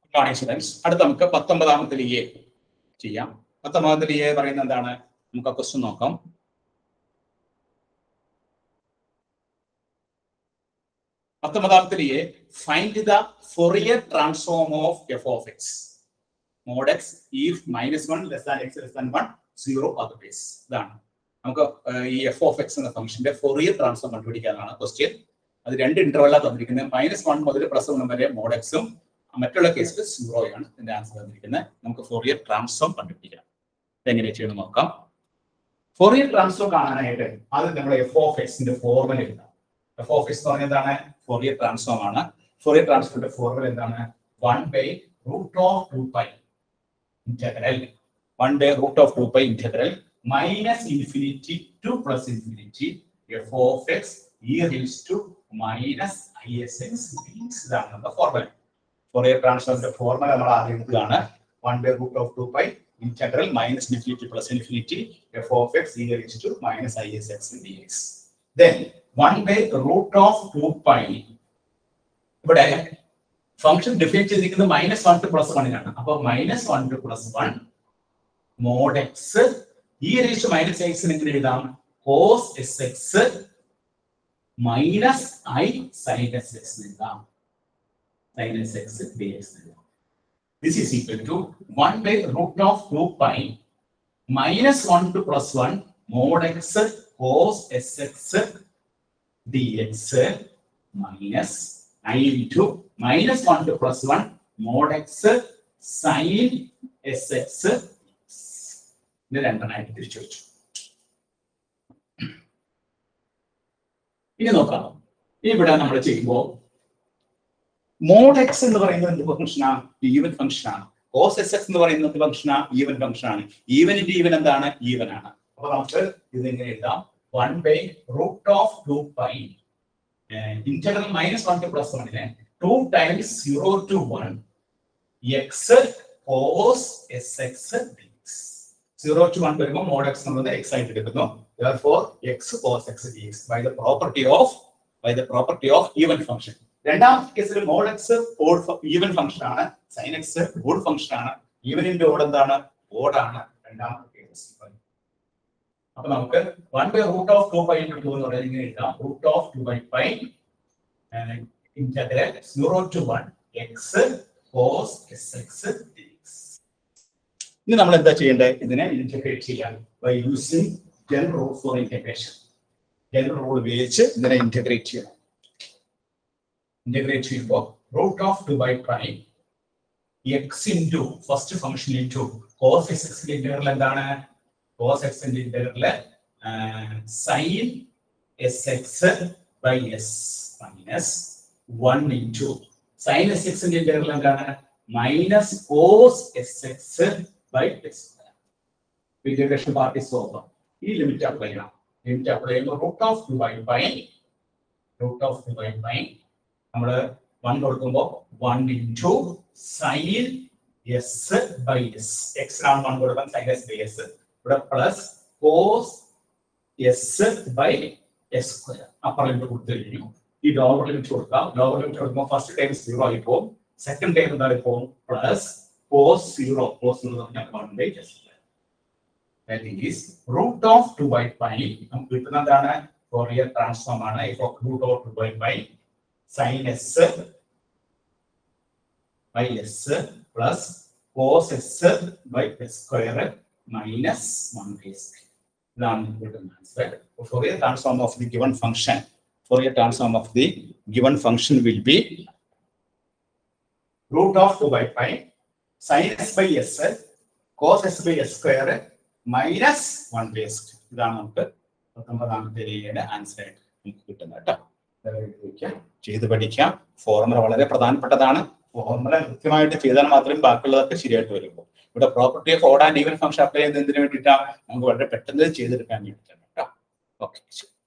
Morning students അടുത്ത നമുക്ക് പത്തൊമ്പതാമത്തിൽ A ചെയ്യാം പത്തൊമ്പതാമത്തിൽ എ പറയുന്നത് എന്താണ് നമുക്ക് ആ ക്വസ്റ്റ്യൻ നോക്കാം പത്തൊമ്പതാമത്തിൽ a find the Fourier transform of f of x mod x if minus one less than x less than one zero otherwise ഇതാണ് നമുക്ക് ഏർ, ഈ എഫ് ഓഫ് എക്സ് എന്ന ഫംഗ്ഷന്റെ ഫൊറിയർ ട്രാൻസ്ഫോം കണ്ടുപിടിക്കാനാണ് ക്വസ്റ്റ്യൻ അത് രണ്ട് ഇന്റർവെല്ലാം തന്നിരിക്കുന്നത് മൈനസ് വൺ മുതൽ പ്ലസ് വൺ വരെ മോഡ് എക്സും മറ്റുള്ള കേസിൽ സീറോയാണ് ഇതിന്റെ ആൻസർ തന്നിരിക്കുന്നത് നമുക്ക് ഫോറിയർ ട്രാൻസ്ഫോം കണ്ടുപിടിക്കാം എങ്ങനെ ചെയ്യണം നോക്കാം ഫോറിയർ ട്രാൻസ്ഫോം കാണാനായിട്ട് ആദ്യം നമ്മൾ എഫ് ഓഫ് എക്സിന്റെ ഫോർമുല എഴുതാം എഫ് ഓഫ് എക്സ് എന്ന് പറഞ്ഞാൽ എന്താണ് ഫോറിയർ ട്രാൻസ്ഫോം ആണ് ഫോറിയർ ട്രാൻസ്ഫോമിന്റെ ഫോർമുല എന്താണ് one by root of two pi integral one by root of two pi integral minus infinity to plus infinity f of x e raise to minus i s x ഇതാണ് നമ്മുടെ formula Fourier ട്രാൻസ്ഫോമിന്റെ formula നമ്മൾ ആദ്യം എടുക്കുകയാണ് one by root of two pi integral minus infinity plus infinity f of x e raise to minus i s x d x then one by root of two pi ഇവിടെ function define ചെയ്തിരിക്കുന്നത് minus one to plus വണ്ണിനാണ് അപ്പൊ minus one to plus one mod x e raise minus എക്സിന് എങ്ങനെ എഴുതാം cos s x minus i sine s x എഴുതാം sine s x d x എഴുതാം this is equal to one by root of two pi minus one to plus one mod x cos s x d x minus i into minus one to plus one mod x sine s x ഇത് രണ്ടെണ്ണമായിട്ട് തിരിച്ചു വെച്ചു ഇനി നോക്കാം ഇവിടെ നമ്മൾ ചെയ്യുമ്പോൾ mode X എന്ന് പറയുന്നത് എന്ത് ഫംഗ്ഷനാ ഈവൻ ഫംഗ്ഷൻ ആണ് കോസ് എസ് എക്സ് എന്ന് പറയുന്നത് ഫംഗ്ഷനാ ഈവൻ ഫംഗ്ഷൻ ആണ് ഈവനിന്റെ ഈവൻ എന്താണ് ഈവൻ ആണ് അപ്പൊ നമുക്ക് ഇത് എങ്ങനെ എഴുതാം one by root of two pi integral minus one to plus വണ്ണിന് two times zero to one x cos s x zero to one വരുമ്പോൾ മോഡ് എക്സ് എന്നുള്ളത് എക്സ് ആയിട്ട് എടുക്കുന്നു therefore x cos x d x by the property of by the property of even function രണ്ടാമത്തെ കേസിൽ mod x odd even function ആണ് sine x odd function ആണ് ഈവനിന്റെ odd എന്താണ് ഓഡാണ് രണ്ടാമത്തെ കേസ് അപ്പൊ നമുക്ക് one by root of two by two എന്ന് പറയുന്നത് ഇങ്ങനെ എഴുതാം root of two by pi integral zero to one x cos s x d x ഇനി നമ്മൾ എന്താ ചെയ്യേണ്ടത് ഇതിനെ ഇന്റഗ്രേറ്റ് ചെയ്യാൻ by using general rule for integration general rule ഉപയോഗിച്ച് ഇതിനെ ഇന്റഗ്രേറ്റ് ചെയ്യണം ഇന്റഗ്രേറ്റ് ചെയ്യുമ്പോൾ root of two by prime x into first function into cos x എക്സിന്റെ ഇന്റഗ്രൽ എന്താണ് കോസ് എക്സിന്റെ ഇന്റഗ്രല് sine s x by s minus one into sine s എക്സിന്റെ integral എന്താണ് minus cos s x by x integration party solve ഈ limit apply ചെയ്യണം limit apply ചെയ്യുമ്പോൾ root of two by by root of two by by നമ്മൾ one കൊടുക്കുമ്പോൾ one into sine s by s x ആണ് one കൊടുക്കാൻ sine s by s ഇവിടെ plus cos s by s square upper limit കൊടുത്തു കഴിഞ്ഞു ഈ lower limit കൊടുക്കാം lower limit കൊടുക്കുമ്പോൾ ഫസ്റ്റ് ടൈം സീറോ ആയി പോകും സെക്കൻഡ് ടൈം എന്താ പോകും പ്ലസ് കോസ് സീറോ കോസ് എന്ന് പറഞ്ഞാൽ one by s that is root of 2 by pi നമുക്ക് കിട്ടുന്നതാണ് ഫോറിയർ ട്രാൻസ്ഫോം ആണ് f of root of 2 by pi sin s by s plus cos s by s square minus 1 by s ഇതാണ് നമുക്ക് കിട്ടുന്ന answer Fourier transform of the given function Fourier transform of the given function will be root of 2 by pi sin s by s cos s by s square minus one വേസ്റ്റ് ഇതാണ് നമുക്ക് പത്തൊമ്പതാമത്തെ രേഖയുടെ answer ആയിട്ട് നമുക്ക് കിട്ടുന്നത് കേട്ടോ ഇതെല്ലാം എഴുതി വെക്കാം. ചെയ്ത് പഠിക്കാം ഫോർമുല വളരെ പ്രധാനപ്പെട്ടതാണ് ഫോർമുല കൃത്യമായിട്ട് ചെയ്താൽ മാത്രമേ ബാക്കിയുള്ളതൊക്കെ ശരിയായിട്ട് വരുള്ളൂ ഇവിടെ property of odd and even function apply ചെയ്യുന്നതിന് വേണ്ടിയിട്ടാണ് നമുക്ക് വളരെ പെട്ടെന്ന് ചെയ്തെടുക്കാൻ വേണ്ടിയിട്ടാണ് കേട്ടോ ഓക്കെ